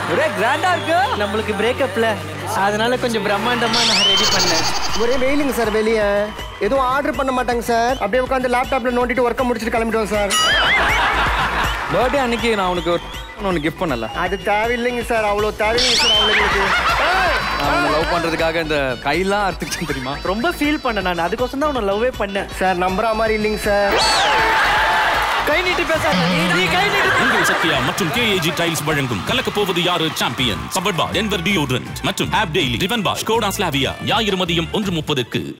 ஒரே கிராண்டா இருக்கு நம்மளுக்கு பிரேக்கப்ல அதனால கொஞ்சம் பிரம்மாண்டமா நான் ரெடி பண்ணேன் ஒரே வெயிலுங்க சார் வெளியே எதுவும் ஆர்டர் பண்ண மாட்டாங்க சார் அப்படியே உட்காந்து லேப்டாப்ல நோண்டிட்டு ஒர்க்கை முடிச்சுட்டு கிளம்பிடுவோம் சார் பர்த்டே அன்னைக்கு நான் உனக்கு ஒன்று கிஃப்ட் பண்ணல அது தேவையில்லைங்க சார் அவ்வளோ தேவையில்லைங்க சார் அவங்களுக்கு நான் உன்னை லவ் பண்றதுக்காக இந்த கையெல்லாம் அறுத்துக்கிட்டேன் தெரியுமா ரொம்ப ஃபீல் பண்ணேன் நான் அதுக்கோசம் தான் உன்னை லவ்வே பண்ணேன் சார் நம்புற மாதிரி இல்லைங்க சார் கை நீட்டி பேசாத நீ கை நீட்டி உங்கள் சத்யா மற்றும் கேஏஜி டைல்ஸ் வழங்கும் கலக்கப் போவது யாரு சாம்பியன் சபர்பா டென்வர் டியோட்ரண்ட் மற்றும் ஆப் டெய்லி ரிவன் பா ஸ்கோடா ஸ்லாவியா ஞாயிறு மதியம் ஒன்று முப்பதுக்கு